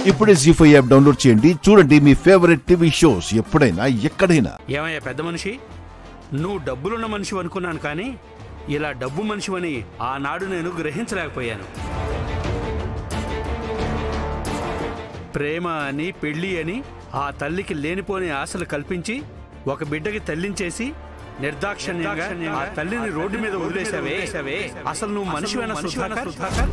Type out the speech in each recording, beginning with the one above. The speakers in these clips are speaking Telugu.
ఇప్పుడే జీ ఫైవ్ యాప్ డౌన్లోడ్ చేయండి చూడండి మీ ఫేవరెట్ టీవీ షోస్ ఎప్పుడైనా ఎక్కడైనా ఏమయ్యా పెద్ద మనిషి నువ్వు డబ్బులున్న మనిషి అనుకున్నాను కానీ ఇలా డబ్బు మనిషివని ఆనాడు నేను గ్రహించలేకపోయాను ప్రేమ అని పెళ్ళి అని ఆ తల్లికి లేనిపోని ఆశలు కల్పించి ఒక బిడ్డకి తల్లించేసి నిర్దాక్షణ్యంగా ఆ తల్లిని రోడ్డు మీద వదిలేసావే అసలు నువ్వు మనిషివైన సుధాకర్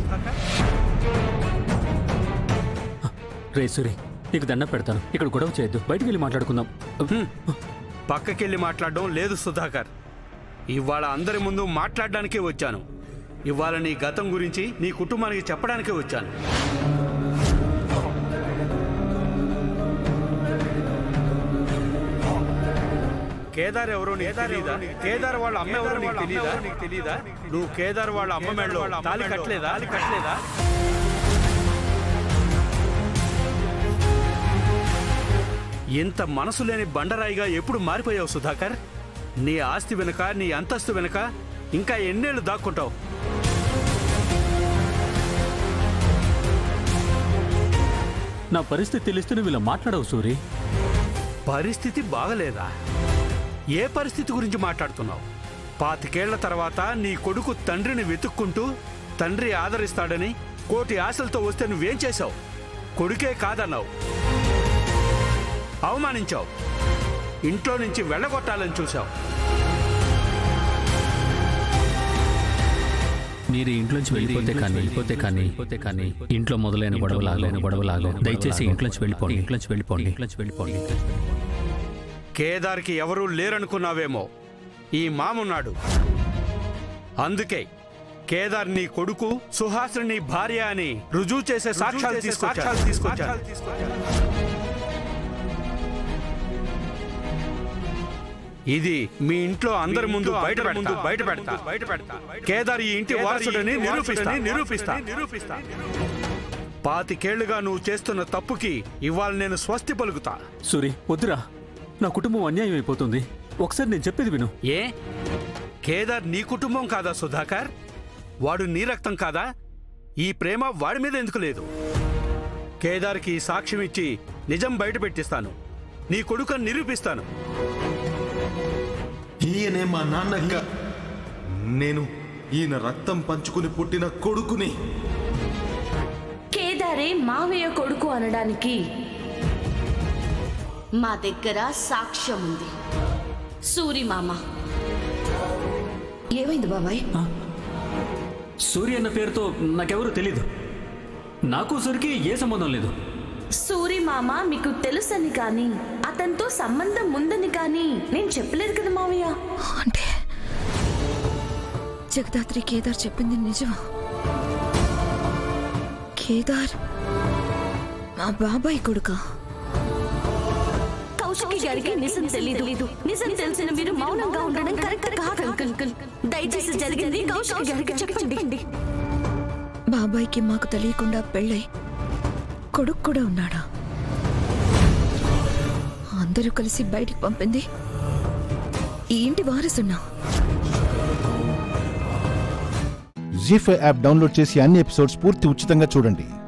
రే సూరి నీకు దండం పెడతాను ఇక్కడ గొడవ చేయొద్దు బయటికి వెళ్ళి మాట్లాడుకుందాం హ్మ్. పక్కకెళ్ళి మాట్లాడడం లేదు సుధాకర్ ఇవాళ అందరి ముందు మాట్లాడడానికే వచ్చాను ఇవాళ నీ గతం గురించి నీ కుటుంబానికి చెప్పడానికే వచ్చాను కేదార్ ఎవరో నీకు తెలీదా కేదార్ వాళ్ళ అమ్మ ఎవరో నీకు తెలీదా నీకు తెలీదా నువ్వు కేదార్ వాళ్ళ అమ్మ మెడలో తాలి కట్టలేదా తాలి కట్టలేదా ఇంత మనసు లేని బండరాయిగా ఎప్పుడు మారిపోయావు సుధాకర్ నీ ఆస్తి వెనుక నీ అంతస్తు వెనుక ఇంకా ఎన్నేళ్ళు దాక్కుంటావు నా పరిస్థితి తెలిస్తే నువ్వు ఇలా మాట్లాడవు సూరి పరిస్థితి బాగలేదా ఏ పరిస్థితి గురించి మాట్లాడుతున్నావు పాతికేళ్ల తర్వాత నీ కొడుకు తండ్రిని వెతుక్కుంటూ తండ్రి ఆదరిస్తాడని కోటి ఆశలతో వస్తే నువ్వేం చేశావు కొడుకే కాదన్నావు అవమానించావు ఇంట్లో నుంచి వెళ్ళగొట్టాలని చూశావు మీరు ఇంట్లోంచి వెళ్ళిపోతే కానీ వెళ్ళిపోతే కానీ వెళ్ళిపోతే కానీ ఇంట్లో మొదలైన గొడవలాగైన గొడవలాగో దయచేసి ఇంట్లోంచి వెళ్ళిపోండి ఇంట్లోంచి వెళ్ళిపోండి ఇంట్లోంచి వెళ్ళిపోండి కేదార్కి ఎవరూ లేరనుకున్నావేమో ఈ మామున్నాడు అందుకే కేదార్ నీ కొడుకు సుహాసిని నీ భార్య అని రుజువు చేసే సాక్ష్యాలు తీసుకొచ్చాడు తీసుకొచ్చాడు ఇది మీ ఇంట్లో అందరి ముందు బయట ముందు బయట పెడతా బయట పెడతా కేదార్ ఈ ఇంటి వారసుడని నిరూపిస్తా నిరూపిస్తా నిరూపిస్తా పాతికేళ్లుగా నువ్వు చేస్తున్న తప్పుకి ఇవాళ నేను స్వస్తి పలుకుతా సూరి వద్దురా నా కుటుంబం అన్యాయం అయిపోతుంది ఒకసారి నేను చెప్పేది విను ఏ కేదార్ నీ కుటుంబం కాదా సుధాకర్ వాడు నీ రక్తం కాదా ఈ ప్రేమ వాడి మీద ఎందుకు లేదు కేదార్కి ఈ సాక్ష్యం ఇచ్చి నిజం బయట పెట్టిస్తాను నీ కొడుకని నిరూపిస్తాను ఈయనే మా నాన్నక్క నేను ఈయన రక్తం పంచుకుని పుట్టిన కొడుకుని కేదారే మావయ్య కొడుకు అనడానికి మా దగ్గర సాక్ష్యం ఉంది సూరి మామ ఏమైంది బాబాయ్ సూరి అన్న పేరుతో నాకెవరూ తెలీదు నాకు సూరికి ఏ సంబంధం లేదు సూరి మామ మీకు తెలుసని కానీ అతనితో సంబంధం ఉందని కానీ నేను చెప్పలేదు కదా మావయ్య అంటే జగదాత్రి కేదార్ చెప్పింది నిజమా కేదార్ మా బాబాయ్ కొడుకా కౌశికి గారికి నిజం తెలీదు నిజం తెలిసిన మీరు మౌనంగా ఉండడం కరెక్ట్ కాదు అంకుల్ దయచేసి జరిగింది కౌశికి గారికి చెప్పండి బాబాయ్కి మాకు తెలియకుండా పెళ్ళై కొడుకు కూడా ఉన్నాడా అందరూ కలిసి బయటికి పంపింది ఈ ఇంటి వారసున్నా జీ ఫైవ్ యాప్ డౌన్లోడ్ చేసి అన్ని ఎపిసోడ్స్ పూర్తి ఉచితంగా చూడండి